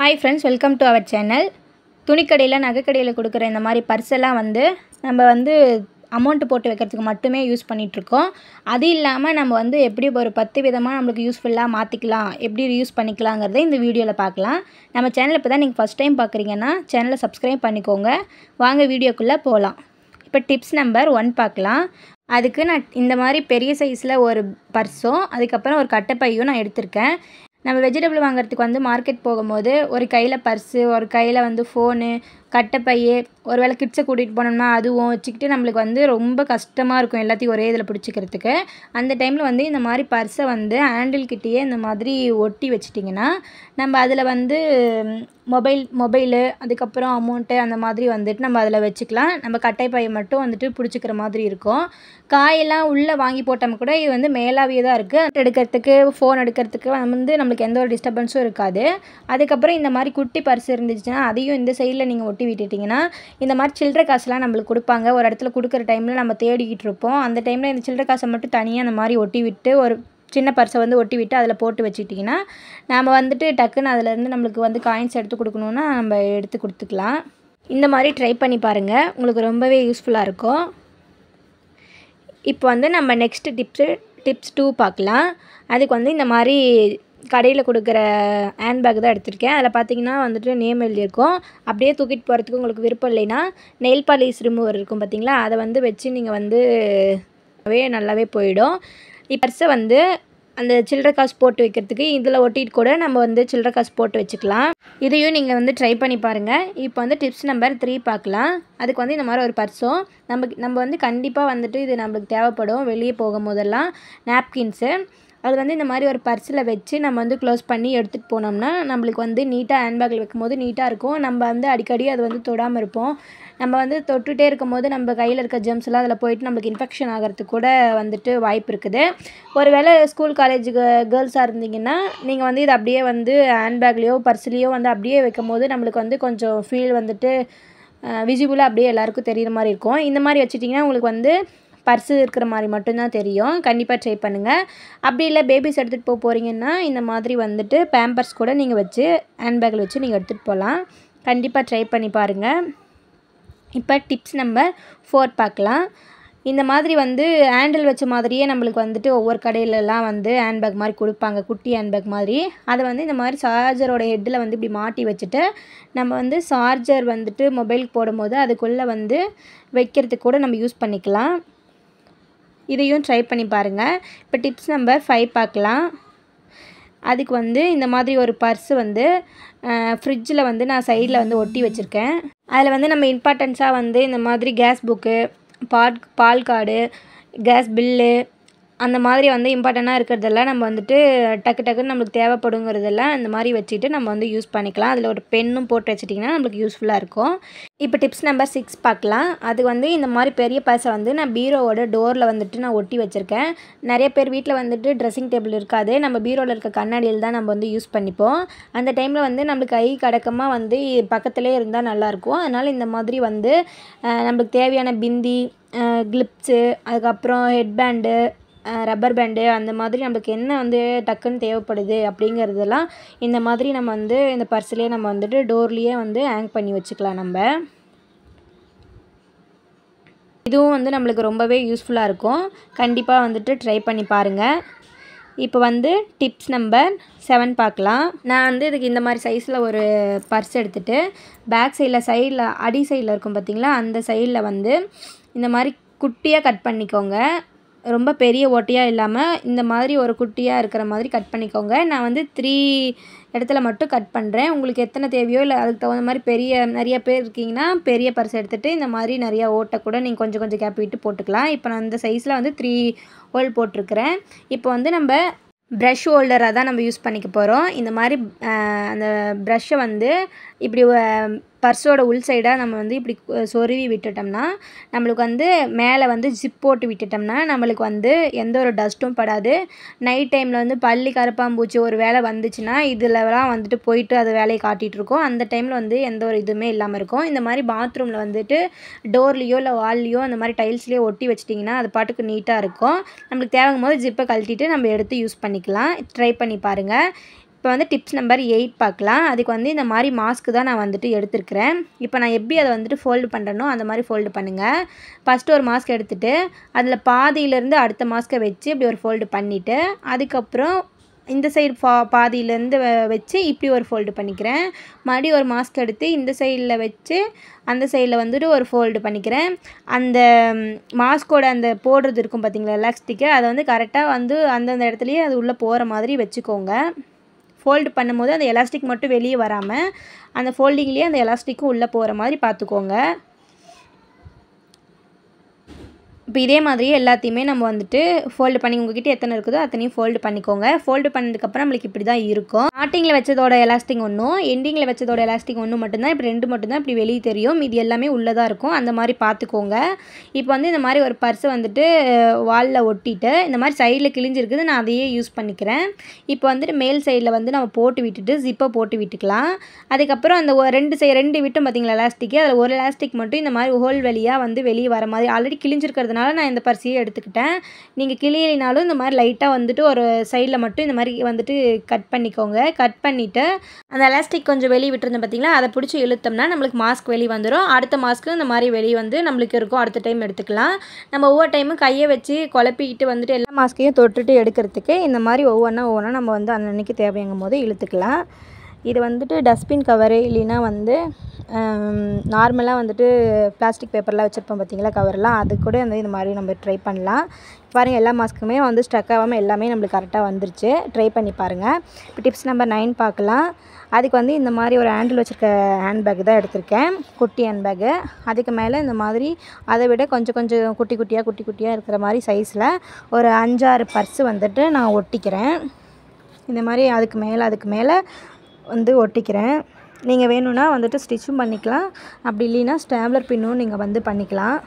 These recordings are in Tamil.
hi friends welcome to our channel துணிக்கடையில் நகைக்கடையில் கொடுக்குற இந்த மாதிரி பர்ஸெல்லாம் வந்து நம்ம வந்து அமௌண்ட்டு போட்டு வைக்கிறதுக்கு மட்டுமே யூஸ் பண்ணிகிட்ருக்கோம் அது இல்லாமல் நம்ம வந்து எப்படி ஒரு பத்து விதமாக நம்மளுக்கு யூஸ்ஃபுல்லாக மாற்றிக்கலாம் எப்படி யூஸ் பண்ணிக்கலாங்கிறத இந்த வீடியோவில் பார்க்கலாம் நம்ம சேனலை இப்போ தான் நீங்கள் ஃபஸ்ட் டைம் பார்க்குறீங்கன்னா சேனலை சப்ஸ்கிரைப் பண்ணிக்கோங்க வாங்க வீடியோக்குள்ளே போகலாம் இப்போ டிப்ஸ் நம்பர் ஒன் பார்க்கலாம் அதுக்கு நான் இந்த மாதிரி பெரிய சைஸில் ஒரு பர்ஸும் அதுக்கப்புறம் ஒரு கட்டைப்பையும் நான் எடுத்திருக்கேன் நம்ம வெஜிடபிள் வாங்குறதுக்கு வந்து மார்க்கெட் போகும்போது ஒரு கையில் பர்ஸு ஒரு கையில் வந்து ஃபோனு கட்டைப்பையே ஒரு வேளை கிட்ஸை கூட்டிகிட்டு போனோம்னா அதுவும் வச்சுக்கிட்டு நம்மளுக்கு வந்து ரொம்ப கஷ்டமாக இருக்கும் எல்லாத்தையும் ஒரே இதில் பிடிச்சிக்கிறதுக்கு அந்த டைமில் வந்து இந்த மாதிரி பர்ஸை வந்து ஹேண்டில் கிட்டேயே இந்த மாதிரி ஒட்டி வச்சிட்டிங்கன்னா நம்ம அதில் வந்து மொபைல் மொபைலு அதுக்கப்புறம் அமௌண்ட்டு அந்த மாதிரி வந்துட்டு நம்ம அதில் வச்சுக்கலாம் நம்ம கட்டைப்பையை மட்டும் வந்துட்டு பிடிச்சிக்கிற மாதிரி இருக்கும் காயெல்லாம் உள்ளே வாங்கி போட்டோம் கூட இது வந்து மேலாவே தான் இருக்குது எடுக்கிறதுக்கு ஃபோன் எடுக்கிறதுக்கு வந்து நம்மளுக்கு எந்த ஒரு டிஸ்டர்பன்ஸும் இருக்காது அதுக்கப்புறம் இந்த மாதிரி குட்டி பர்ஸ் இருந்துச்சுன்னா அதையும் இந்த சைடில் நீங்கள் ஒட்டி விட்டுட்டிங்கன்னா இந்த மாதிரி சில்லற காசுலாம் நம்மளுக்கு கொடுப்பாங்க ஒரு இடத்துல கொடுக்குற டைமில் நம்ம தேடிக்கிட்டு இருப்போம் அந்த டைமில் இந்த சில்லற காசை மட்டும் தனியாக அந்த மாதிரி ஒட்டி விட்டு ஒரு சின்ன பர்ஸை வந்து ஒட்டி விட்டு அதில் போட்டு வச்சுட்டிங்கன்னா நம்ம வந்துட்டு டக்குன்னு அதிலேருந்து நம்மளுக்கு வந்து காயின்ஸ் எடுத்து கொடுக்கணுன்னா நம்ம எடுத்து கொடுத்துக்கலாம் இந்த மாதிரி ட்ரை பண்ணி பாருங்கள் உங்களுக்கு ரொம்பவே யூஸ்ஃபுல்லாக இருக்கும் இப்போ வந்து நம்ம நெக்ஸ்ட்டு டிப்ஸு டிப்ஸ் டூ பார்க்கலாம் அதுக்கு வந்து இந்த மாதிரி கடையில் கொடுக்குற ஹேண்ட்பேக் தான் எடுத்திருக்கேன் அதில் பார்த்தீங்கன்னா வந்துட்டு நேம் எழுதியிருக்கோம் அப்படியே தூக்கிட்டு போகிறதுக்கு உங்களுக்கு விருப்பம் இல்லைன்னா நெயில் பாலிஷ் ரிமூவர் இருக்கும் பார்த்தீங்களா அதை வந்து வச்சு நீங்கள் வந்து நல்லாவே போயிடும் பர்ஸை வந்து அந்த சில்லற காசு போட்டு வைக்கிறதுக்கு இதில் ஒட்டிட்டு கூட நம்ம வந்து சில்லற காசு போட்டு வச்சுக்கலாம் இதையும் நீங்கள் வந்து ட்ரை பண்ணி பாருங்கள் இப்போ வந்து டிப்ஸ் நம்பர் த்ரீ பார்க்கலாம் அதுக்கு வந்து இந்த மாதிரி ஒரு பர்ஸும் நம்ம நம்ம வந்து கண்டிப்பாக வந்துட்டு இது நம்மளுக்கு தேவைப்படும் வெளியே போகும் போதெல்லாம் நாப்கின்ஸு அது வந்து இந்த மாதிரி ஒரு பர்ஸில் வச்சு நம்ம வந்து க்ளோஸ் பண்ணி எடுத்துகிட்டு போனோம்னா நம்மளுக்கு வந்து நீட்டாக ஹேண்ட்பேக்கில் வைக்கும் போது நீட்டாக இருக்கும் நம்ம வந்து அடிக்கடி அது வந்து தொடாமல் இருப்போம் நம்ம வந்து தொட்டுகிட்டே இருக்கும் போது நம்ம கையில் இருக்க ஜெம்ஸ்லாம் அதில் போயிட்டு நம்மளுக்கு இன்ஃபெக்ஷன் ஆகிறதுக்கு கூட வந்துட்டு வாய்ப்பு இருக்குது ஒரு வேளை ஸ்கூல் காலேஜ் கேர்ள்ஸாக இருந்தீங்கன்னா நீங்கள் வந்து இது அப்படியே வந்து ஹேண்ட்பேக்லேயோ பர்ஸ்லேயோ வந்து அப்படியே வைக்கும் போது நம்மளுக்கு வந்து கொஞ்சம் ஃபீல் வந்துட்டு விசிபிளாக அப்படியே எல்லாேருக்கும் தெரிகிற மாதிரி இருக்கும் இந்த மாதிரி வச்சுட்டிங்கன்னா உங்களுக்கு வந்து பர்ஸு இருக்கிற மாதிரி மட்டும்தான் தெரியும் கண்டிப்பாக ட்ரை பண்ணுங்கள் அப்படி இல்லை பேபிஸ் எடுத்துகிட்டு போக போகிறீங்கன்னா இந்த மாதிரி வந்துட்டு பேம்பர்ஸ் கூட நீங்கள் வச்சு ஹேண்ட்பேக்கில் வச்சு நீங்கள் எடுத்துகிட்டு போகலாம் கண்டிப்பாக ட்ரை பண்ணி பாருங்கள் இப்போ டிப்ஸ் நம்பர் ஃபோர் பார்க்கலாம் இந்த மாதிரி வந்து ஹேண்டில் வச்ச மாதிரியே நம்மளுக்கு வந்துட்டு ஒவ்வொரு கடையிலலாம் வந்து ஹேண்ட்பேக் மாதிரி கொடுப்பாங்க குட்டி ஹேண்ட்பேக் மாதிரி அதை வந்து இந்த மாதிரி சார்ஜரோட ஹெட்டில் வந்து இப்படி மாட்டி வச்சுட்டு நம்ம வந்து சார்ஜர் வந்துட்டு மொபைலுக்கு போடும்போது அதுக்குள்ளே வந்து வைக்கிறதுக்கு கூட நம்ம யூஸ் பண்ணிக்கலாம் இதையும் ட்ரை பண்ணி பாருங்கள் இப்போ டிப்ஸ் நம்பர் ஃபைவ் பார்க்கலாம் அதுக்கு வந்து இந்த மாதிரி ஒரு பர்ஸு வந்து ஃப்ரிட்ஜில் வந்து நான் சைடில் வந்து ஒட்டி வச்சுருக்கேன் அதில் வந்து நம்ம இம்பார்ட்டன்ஸாக வந்து இந்த மாதிரி கேஸ் புக்கு பால் பால் கார்டு கேஸ் பில்லு அந்த மாதிரி வந்து இம்பார்ட்டண்ட்டாக இருக்கிறதெல்லாம் நம்ம வந்துட்டு டக்கு டக்குன்னு நம்மளுக்கு தேவைப்படுங்கிறதெல்லாம் இந்த மாதிரி வச்சுட்டு நம்ம வந்து யூஸ் பண்ணிக்கலாம் அதில் ஒரு பெண்ணும் போட்டு வச்சிட்டிங்கன்னா நம்மளுக்கு யூஸ்ஃபுல்லாக இருக்கும் இப்போ டிப்ஸ் நம்பர் சிக்ஸ் பார்க்கலாம் அது வந்து இந்த மாதிரி பெரிய பர்ஸை வந்து நான் பீரோவோட டோரில் வந்துட்டு நான் ஒட்டி வச்சுருக்கேன் நிறைய பேர் வீட்டில் வந்துட்டு ட்ரெஸ்ஸிங் டேபிள் இருக்காது நம்ம பீரோவில் இருக்க கண்ணாடியில் தான் நம்ம வந்து யூஸ் பண்ணிப்போம் அந்த டைமில் வந்து நம்மளுக்கு கை கடக்கமாக வந்து பக்கத்துலேயே இருந்தால் நல்லாயிருக்கும் அதனால் இந்த மாதிரி வந்து நம்மளுக்கு தேவையான பிந்தி கிளிப்ஸு அதுக்கப்புறம் ஹெட்பேண்டு ரப்பர் பேண்டு அந்த மாதிரி நம்மளுக்கு என்ன வந்து டக்குன்னு தேவைப்படுது அப்படிங்கிறதெல்லாம் இந்த மாதிரி நம்ம வந்து இந்த பர்ஸ்லேயே நம்ம வந்துட்டு டோர்லேயே வந்து ஹேங் பண்ணி வச்சுக்கலாம் நம்ம இதுவும் வந்து நம்மளுக்கு ரொம்பவே யூஸ்ஃபுல்லாக இருக்கும் கண்டிப்பாக வந்துட்டு ட்ரை பண்ணி பாருங்கள் இப்போ வந்து டிப்ஸ் நம்பர் செவன் பார்க்கலாம் நான் வந்து இதுக்கு இந்த மாதிரி சைஸில் ஒரு பர்ஸ் எடுத்துகிட்டு பேக் சைடில் சைடில் அடி சைடில் இருக்கும் பார்த்திங்களா அந்த சைடில் வந்து இந்த மாதிரி குட்டியாக கட் பண்ணிக்கோங்க ரொம்ப பெரிய ஓட்டையாக இல்லாமல் இந்த மாதிரி ஒரு குட்டியாக இருக்கிற மாதிரி கட் பண்ணிக்கோங்க நான் வந்து த்ரீ இடத்துல மட்டும் கட் பண்ணுறேன் உங்களுக்கு எத்தனை தேவையோ இல்லை அதுக்கு தகுந்த மாதிரி பெரிய நிறைய பேர் இருக்கீங்கன்னா பெரிய பர்ஸ் எடுத்துகிட்டு இந்த மாதிரி நிறையா ஓட்டை கூட நீங்கள் கொஞ்சம் கொஞ்சம் கேப் விட்டு போட்டுக்கலாம் இப்போ நான் இந்த சைஸில் வந்து த்ரீ ஹோல் போட்டிருக்கிறேன் இப்போ வந்து நம்ம ப்ரஷ் ஹோல்டராக தான் நம்ம யூஸ் பண்ணிக்க போகிறோம் இந்த மாதிரி அந்த ப்ரஷ்ஷை வந்து இப்படி பர்ஸோட உள் சைடாக நம்ம வந்து இப்படி சொருவி விட்டுட்டோம்னா நம்மளுக்கு வந்து மேலே வந்து ஜிப் போட்டு விட்டுட்டோம்னா நம்மளுக்கு வந்து எந்த ஒரு டஸ்ட்டும் படாது நைட் டைமில் வந்து பள்ளி கருப்பாம்பூச்சி ஒரு வேலை வந்துச்சுன்னா இதிலலாம் வந்துட்டு போயிட்டு அது வேலையை காட்டிகிட்டு இருக்கோம் அந்த டைமில் வந்து எந்த ஒரு இதுவுமே இல்லாமல் இருக்கும் இந்த மாதிரி பாத்ரூமில் வந்துட்டு டோர்லேயோ இல்லை வால்லையோ அந்த மாதிரி டைல்ஸ்லேயோ ஒட்டி வச்சிட்டிங்கன்னா அது பாட்டுக்கு நீட்டாக இருக்கும் நம்மளுக்கு தேவைங்கும் போது ஜிப்பை கழட்டிட்டு நம்ம எடுத்து யூஸ் பண்ணிக்கலாம் ட்ரை பண்ணி பாருங்கள் இப்போ இப்போ வந்து டிப்ஸ் நம்பர் எயிட் பார்க்கலாம் அதுக்கு வந்து இந்த மாதிரி மாஸ்க்கு தான் நான் வந்துட்டு எடுத்திருக்கிறேன் இப்போ நான் எப்படி அதை வந்துட்டு ஃபோல்டு பண்ணுறனோ அந்த மாதிரி ஃபோல்டு பண்ணுங்கள் ஃபஸ்ட்டு ஒரு மாஸ்க் எடுத்துகிட்டு அதில் பாதியிலேருந்து அடுத்த மாஸ்க்கை வச்சு இப்படி ஒரு ஃபோல்டு பண்ணிவிட்டு அதுக்கப்புறம் இந்த சைடு பா பாதியிலேருந்து வச்சு இப்படி ஒரு ஃபோல்டு பண்ணிக்கிறேன் மறுபடியும் ஒரு மாஸ்க் எடுத்து இந்த சைடில் வச்சு அந்த சைடில் வந்துட்டு ஒரு ஃபோல்டு பண்ணிக்கிறேன் அந்த மாஸ்கோட அந்த போடுறது இருக்கும் பார்த்தீங்களா எலாஸ்டிக்கு அதை வந்து கரெக்டாக வந்து அந்தந்த இடத்துலையே அது உள்ளே போகிற மாதிரி வச்சுக்கோங்க ஃபோல்டு பண்ணும்போது அந்த எலாஸ்டிக் மட்டும் வெளியே வராமல் அந்த ஃபோல்டிங்லேயே அந்த எலாஸ்டிக்கும் உள்ளே போகிற மாதிரி பார்த்துக்கோங்க இப்போ இதே மாதிரியே எல்லாத்தையுமே நம்ம வந்துட்டு ஃபோல்டு பண்ணி உங்ககிட்ட எத்தனை இருக்குதோ அத்தனையும் ஃபோல்டு பண்ணிக்கோங்க ஃபோல்டு பண்ணதுக்கப்புறம் நம்மளுக்கு இப்படி தான் இருக்கும் ஸ்டார்டிங்கில் வச்சதோட எலாஸ்டிக் ஒன்றும் எண்டிங்கில் வச்சதோட எலாஸ்டிக் ஒன்று மட்டும்தான் இப்படி ரெண்டு மட்டும்தான் இப்படி வெளியே தெரியும் இது எல்லாமே உள்ளதாக இருக்கும் அந்த மாதிரி பார்த்துக்கோங்க இப்போ வந்து இந்த மாதிரி ஒரு பர்ஸை வந்துட்டு வாலில் ஒட்டிட்டு இந்த மாதிரி சைடில் கிழிஞ்சிருக்குது நான் அதையே யூஸ் பண்ணிக்கிறேன் இப்போ வந்துட்டு மேல் சைடில் வந்து நம்ம போட்டு விட்டுட்டு ஜிப்பை போட்டு விட்டுக்கலாம் அதுக்கப்புறம் அந்த ஒ- ரெண்டு சை ரெண்டு விட்டும் பார்த்தீங்களா எலாஸ்டிக்கு அதில் ஒரு எலாஸ்டிக் மட்டும் இந்த மாதிரி ஹோல் வழியாக வந்து வெளியே வர மாதிரி ஆல்ரெடி கிழிஞ்சிருக்கிறதுனால நான் இந்த பர்ஸையே எடுத்துக்கிட்டேன் நீங்கள் கிளியினாலும் இந்த மாதிரி லைட்டாக வந்துட்டு ஒரு சைடில் மட்டும் இந்த மாதிரி வந்துட்டு கட் பண்ணிக்கோங்க கட் பண்ணிவிட்டு அந்த எலாஸ்டிக் கொஞ்சம் வெளியே விட்டுருந்தேன் பார்த்தீங்களா அதை பிடிச்சி இழுத்தோம்னா நம்மளுக்கு மாஸ்க் வெளியே வந்துடும் அடுத்த மாஸ்க்கு இந்த மாதிரி வெளியே வந்து நம்மளுக்கு இருக்கும் அடுத்த டைம் எடுத்துக்கலாம் நம்ம ஒவ்வொரு டைமும் கையை வச்சு குழப்பிக்கிட்டு வந்துட்டு எல்லா மாஸ்க்கையும் தொட்டுட்டு எடுக்கிறதுக்கு இந்த மாதிரி ஒவ்வொன்றா ஒவ்வொன்றா நம்ம வந்து அன்னன்னைக்கு தேவையாகும் போது இழுத்துக்கலாம் இது வந்துட்டு டஸ்ட்பின் கவரு இல்லைன்னா வந்து நார்மலாக வந்துட்டு பிளாஸ்டிக் பேப்பர்லாம் வச்சுருப்போம் பார்த்தீங்களா கவர்லாம் அது கூட வந்து இந்த மாதிரி நம்ம ட்ரை பண்ணலாம் பாருங்கள் எல்லா மாஸ்க்குமே வந்து ஸ்டக் ஆகாமல் எல்லாமே நம்மளுக்கு கரெக்டாக வந்துருச்சு ட்ரை பண்ணி பாருங்கள் இப்போ டிப்ஸ் நம்பர் நைன் பார்க்கலாம் அதுக்கு வந்து இந்த மாதிரி ஒரு ஹேண்டில் வச்சுருக்க ஹேண்ட்பேக் தான் எடுத்திருக்கேன் குட்டி ஹேண்ட்பேக்கு அதுக்கு மேலே இந்த மாதிரி அதை விட கொஞ்சம் கொஞ்சம் குட்டி குட்டியாக குட்டி குட்டியாக இருக்கிற மாதிரி சைஸில் ஒரு அஞ்சாறு பர்ஸு வந்துட்டு நான் ஒட்டிக்கிறேன் இந்த மாதிரி அதுக்கு மேலே அதுக்கு மேலே வந்து ஒட்டிக்கிறேன் நீங்கள் வேணும்னா வந்துட்டு ஸ்டிச்சும் பண்ணிக்கலாம் அப்படி இல்லைன்னா ஸ்டாப்லர் பின்னும் நீங்கள் வந்து பண்ணிக்கலாம்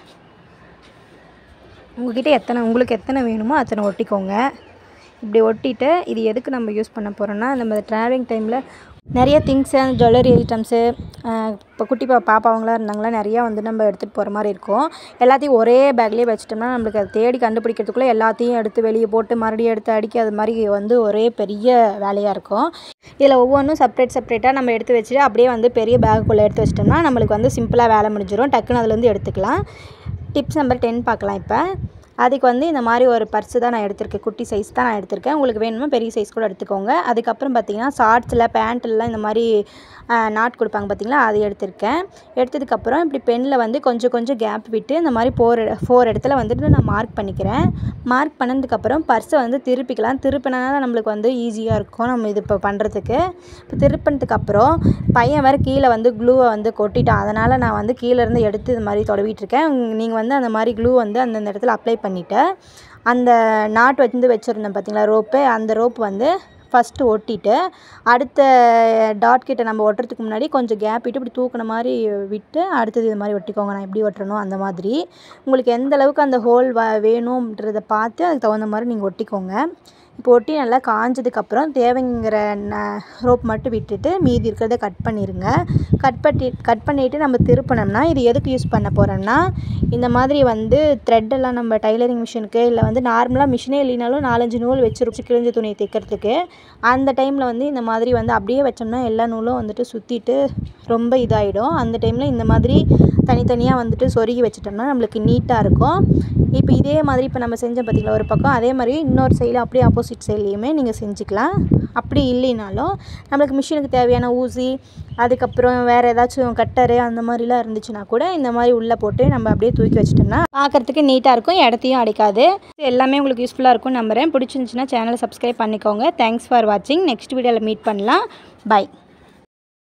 உங்ககிட்ட எத்தனை உங்களுக்கு எத்தனை வேணுமோ அத்தனை ஒட்டிக்கோங்க இப்படி ஒட்டிட்டு இது எதுக்கு நம்ம யூஸ் பண்ண போகிறோன்னா நம்ம ட்ராவலிங் டைமில் நிறைய திங்ஸு ஜுவல்லரி ஐட்டம்ஸு இப்போ குட்டி பா பாப்பாவங்களாம் இருந்தாங்களா நிறையா வந்து நம்ம எடுத்துகிட்டு போகிற மாதிரி இருக்கும் எல்லாத்தையும் ஒரே பேக்லேயே வச்சிட்டோம்னா நம்மளுக்கு அதை தேடி கண்டுபிடிக்கிறதுக்குள்ளே எல்லாத்தையும் எடுத்து வெளியே போட்டு மறுபடியும் எடுத்து அடிக்க அது மாதிரி வந்து ஒரே பெரிய வேலையாக இருக்கும் இதில் ஒவ்வொன்றும் செப்பரேட் செப்பரேட்டாக நம்ம எடுத்து வச்சுட்டு அப்படியே வந்து பெரிய பேக்குள்ளே எடுத்து வச்சிட்டோம்னா நம்மளுக்கு வந்து சிம்பிளாக வேலை முடிஞ்சிடும் டக்குன்னு அதுலேருந்து எடுத்துக்கலாம் டிப்ஸ் நம்பர் டென் பார்க்கலாம் இப்போ அதுக்கு வந்து இந்த மாதிரி ஒரு பர்ஸு தான் நான் எடுத்திருக்கேன் குட்டி சைஸ் தான் நான் எடுத்திருக்கேன் உங்களுக்கு வேணுமா பெரிய சைஸ் கூட எடுத்துக்கோங்க அதுக்கப்புறம் பார்த்தீங்கன்னா ஷார்ட்ஸில் பேண்ட்லாம் இந்த மாதிரி நாட் கொடுப்பாங்க பார்த்தீங்களா அது எடுத்திருக்கேன் எடுத்ததுக்கப்புறம் இப்படி பெனில் வந்து கொஞ்சம் கொஞ்சம் கேப் விட்டு இந்த மாதிரி ஃபோர் ஃபோர் இடத்துல வந்துட்டு நான் மார்க் பண்ணிக்கிறேன் மார்க் பண்ணதுக்கப்புறம் பர்ஸை வந்து திருப்பிக்கலாம் திருப்பினா தான் நம்மளுக்கு வந்து ஈஸியாக இருக்கும் நம்ம இது இப்போ பண்ணுறதுக்கு இப்போ திருப்பினதுக்கப்புறம் பையன் வேறு கீழே வந்து க்ளூவை வந்து கொட்டிட்டான் அதனால் நான் வந்து கீழே இருந்து எடுத்து இது மாதிரி தொடவிட்டு இருக்கேன் நீங்கள் வந்து அந்த மாதிரி க்ளூ வந்து அந்தந்த இடத்துல அப்ளை பண்ணிவிட்டு அந்த நாட் வந்து வச்சுருந்தேன் பார்த்தீங்களா ரோப்பு அந்த ரோப் வந்து ஃபஸ்ட்டு ஒட்டிட்டு அடுத்த டாட் கிட்ட நம்ம ஒட்டுறதுக்கு முன்னாடி கொஞ்சம் கேப் விட்டு இப்படி தூக்குன மாதிரி விட்டு அடுத்தது இது மாதிரி ஒட்டிக்கோங்க நான் எப்படி ஒட்டுறனோ அந்த மாதிரி உங்களுக்கு எந்த அளவுக்கு அந்த ஹோல் வ வேணுன்றதை பார்த்து அதுக்கு தகுந்த மாதிரி நீங்கள் ஒட்டிக்கோங்க இப்போ ஒட்டி நல்லா காஞ்சதுக்கப்புறம் தேவைங்கிற ந ரோப் மட்டும் விட்டுட்டு மீதி இருக்கிறத கட் பண்ணிடுங்க கட் பண்ணி கட் பண்ணிவிட்டு நம்ம திருப்பினோம்னா இது எதுக்கு யூஸ் பண்ண போகிறோம்னா இந்த மாதிரி வந்து த்ரெட் எல்லாம் நம்ம டைலரிங் மிஷினுக்கு இல்லை வந்து நார்மலாக மிஷினே இல்லைனாலும் நாலஞ்சு நூல் வச்சு கிழிஞ்ச துணியை தைக்கிறதுக்கு அந்த டைமில் வந்து இந்த மாதிரி வந்து அப்படியே வச்சோம்னா எல்லா நூலும் வந்துட்டு சுற்றிட்டு ரொம்ப இதாகிடும் அந்த டைமில் இந்த மாதிரி தனித்தனியாக வந்துட்டு சொருகி வச்சிட்டோம்னா நம்மளுக்கு நீட்டாக இருக்கும் இப்போ இதே மாதிரி இப்போ நம்ம செஞ்சோம் பார்த்தீங்களா ஒரு பக்கம் அதே மாதிரி இன்னொரு சைடில் அப்படியே ஆப்போசிட் சைட்லேயுமே நீங்கள் செஞ்சுக்கலாம் அப்படி இல்லைனாலும் நம்மளுக்கு மிஷினுக்கு தேவையான ஊசி அதுக்கப்புறம் வேறு ஏதாச்சும் கட்டரு அந்த மாதிரிலாம் இருந்துச்சுன்னா கூட இந்த மாதிரி உள்ளே போட்டு நம்ம அப்படியே தூக்கி வச்சிட்டோம்னா பார்க்குறதுக்கு நீட்டாக இருக்கும் இடத்தையும் அடிக்காது எல்லாமே உங்களுக்கு யூஸ்ஃபுல்லாக இருக்கும் நம்புறேன் பிடிச்சிருந்துச்சுன்னா சேனலை சப்ஸ்கிரைப் பண்ணிக்கோங்க தேங்க்ஸ் ஃபார் வாட்சிங் நெக்ஸ்ட் வீடியோவில் மீட் பண்ணலாம் பை